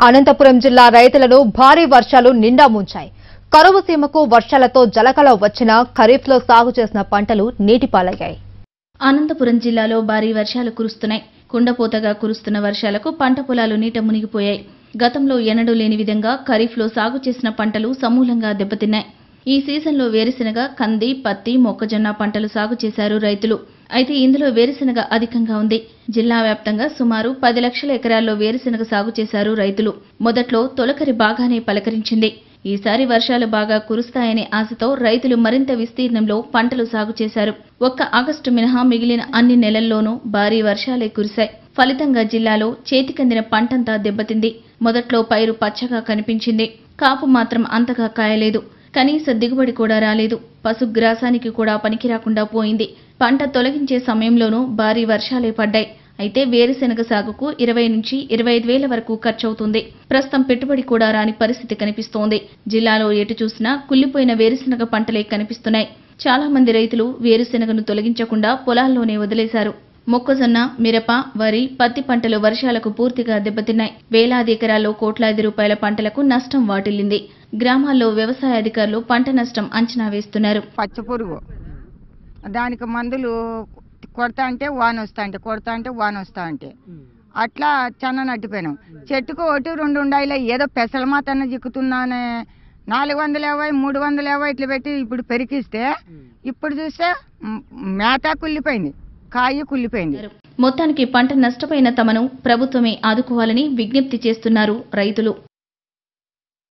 అనంతపురం జిల్లా రైతులను భారీ వర్షాలు నిండా ముంచాయి కరువు సీమకు వర్షాలతో జలకలం వచ్చిన ఖరీఫ్లో సాగు చేసిన పంటలు నీటిపాలయ్యాయి అనంతపురం జిల్లాలో భారీ వర్షాలు కురుస్తున్నాయి కుండపోతగా కురుస్తున్న వర్షాలకు పంట పొలాలు నీట మునిగిపోయాయి గతంలో ఎన్నడూ లేని విధంగా ఖరీఫ్లో సాగు చేసిన పంటలు సమూలంగా దెబ్బతిన్నాయి ఈ సీజన్లో వేరుశెనగ కంది పత్తి మొక్కజొన్న పంటలు సాగు చేశారు రైతులు అయితే ఇందులో వేరుశెనగ అధికంగా ఉంది జిల్లా వ్యాప్తంగా సుమారు పది లక్షల ఎకరాల్లో వేరుశెనగ సాగు చేశారు రైతులు మొదట్లో తొలకరి బాగానే పలకరించింది ఈసారి వర్షాలు బాగా కురుస్తాయనే ఆశతో రైతులు మరింత విస్తీర్ణంలో పంటలు సాగు చేశారు ఒక్క ఆగస్టు మినహా మిగిలిన అన్ని నెలల్లోనూ భారీ వర్షాలే కురిశాయి ఫలితంగా జిల్లాలో చేతికందిన పంటంతా దెబ్బతింది మొదట్లో పైరు పచ్చగా కనిపించింది కాపు మాత్రం అంతగా కాయలేదు కనీస దిగుబడి కూడా రాలేదు పశుగ్రాసానికి కూడా పనికి రాకుండా పోయింది పంట తొలగించే సమయంలోనూ భారీ వర్షాలే పడ్డాయి అయితే వేరుశెనగ సాగుకు ఇరవై నుంచి ఇరవై ఐదు వేల వరకు ఖర్చవుతుంది ప్రస్తుతం పెట్టుబడి కూడా రాని పరిస్థితి కనిపిస్తోంది జిల్లాలో ఎటు చూసినా కుళ్లిపోయిన వేరుశెనగ పంటలే కనిపిస్తున్నాయి చాలా మంది రైతులు వేరుశెనగను తొలగించకుండా పొలాల్లోనే వదిలేశారు మొక్కజొన్న మిరప వరి పత్తి పంటలు వర్షాలకు పూర్తిగా దెబ్బతిన్నాయి వేలాది ఎకరాల్లో కోట్లాది రూపాయల పంటలకు నష్టం వాటిల్లింది గ్రామాల్లో వ్యవసాయ అధికారులు పంట నష్టం అంచనా వేస్తున్నారు పచ్చ పురుగు దానికి మందులు కొడతా అంటే వాన వస్తా అంటే కొడతా అంటే వాన వస్తా అంటే అట్లా చాలా నట్టిపోయినాం చెట్టుకు ఒకటి రెండు ఉండాయిలే ఏదో పెసల మాతన్న చిక్కుతున్నానే నాలుగు వందల యాభై మూడు వందల యాభై ఇట్లా పెట్టి ఇప్పుడు పెరికిస్తే ఇప్పుడు చూస్తే మ్, మేత కుళ్ళిపోయింది కాయ కుళ్ళిపోయింది మొత్తానికి పంట నష్టపోయిన తమను ప్రభుత్వమే ఆదుకోవాలని విజ్ఞప్తి చేస్తున్నారు రైతులు